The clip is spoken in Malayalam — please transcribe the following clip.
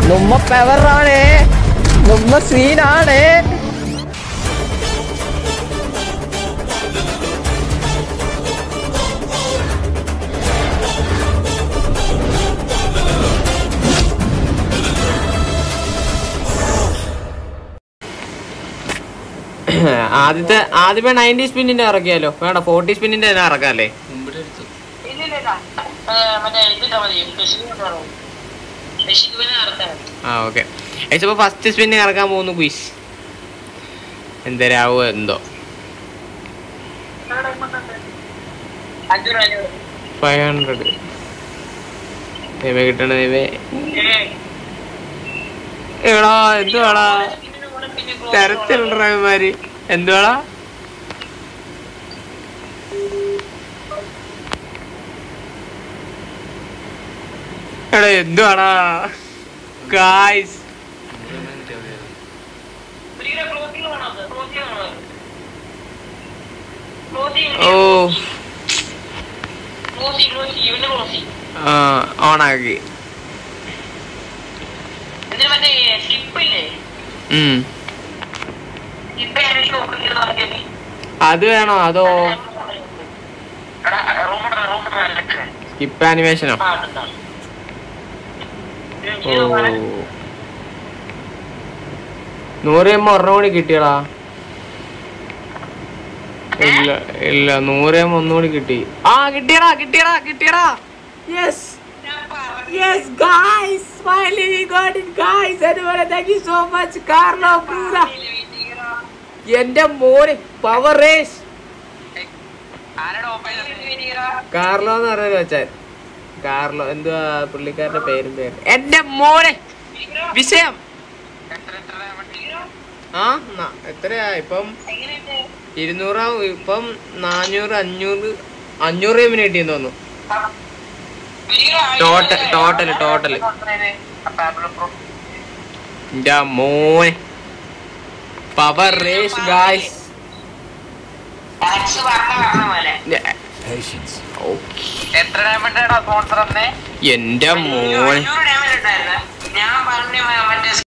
നമ്മ പവറാണ് നമ്മ സീനാണ് ആദ്യത്തെ ആദ്യമേ നയൻറ്റി സ്പിന്നിന്റെ ഇറക്കിയാലോ വേണ്ട ഫോർട്ടി സ്പിന്നിന്റെ തന്നെ ഇറക്കാല്ലേ മറ്റേ ഇതിട്ടാ മതി മെഷീൻ മെഷീൻ നടത്താൻ ആ ഓക്കെ ഏച്ചപ്പോ ഫസ്റ്റ് സ്പിന്നെ ഇറക്കാൻ പോകുന്നു ക്വിസ് എന്തരാവോ എന്തോ അഞ്ഞൂറ് അഞ്ഞൂറ് ഫൈവ് ഹൺഡ്രഡ് ദൈവം കിട്ടണ ദൈവേ എടാ എന്തുവാടാ തരത്തിലുള്ളമാര് എന്തുവാടാ എടാ എന്തുവാടാ ഗായ്സ് ഓ ആ ഓണാക്കി എന്നിട്ട് മറ്റേ സ്കിപ്പ് ഇല്ലേ ഉം സ്കിപ്പ് ആണെങ്കിൽ ഓപ്പണിംഗ് നോക്കിയാൽ അത് വേണോ അതോ റൂമിട്ട് റൂമിട്ട് സ്കിപ്പ് ആനിമേഷനോ ഓ നൂറ് എമ്മ ഒരെണ്ണം കൂടി കിട്ടിയടാ ഇല്ല ഇല്ല നൂറ് എമ്മ ഒന്നുകൂടി കിട്ടി ആ കിട്ടിയടാ കിട്ടിയടാ കിട്ടിയടാ yes yes guys finally we got it guys അതുപോലെ താങ്ക് യു സോ മച്ച് കാർലോ ക്രൂറ എന്റെ മോനെ പവർ റേസ് കാർലോ എന്ന് പറഞ്ഞൊരു വെച്ചാൽ കാർലോ എന്തുവാ പുള്ളിക്കാരന്റെ പേരും പേര് എന്റെ മോനെ വിഷയം ആ ന- എത്രയാ ഇപ്പം ഇരുന്നൂറാ ഇപ്പം നാനൂറ് അഞ്ഞൂറ് അഞ്ഞൂറ് എമ്മിന് കിട്ടിയെന്ന് തോന്നുന്നു ടോട്ടൽ ടോട്ടൽ ടോട്ടൽ എന്റെ മോനെ പവർ റേസ് ഗായ്സ് എത്ര ഡയമണ്ടാ സ്പോൺസർ തന്നെ എന്റെ മോനെ അഞ്ഞൂറ് ഡയമണ്ട് ഉണ്ടായിരുന്നു ഞാൻ പറഞ്ഞ മറ്റേ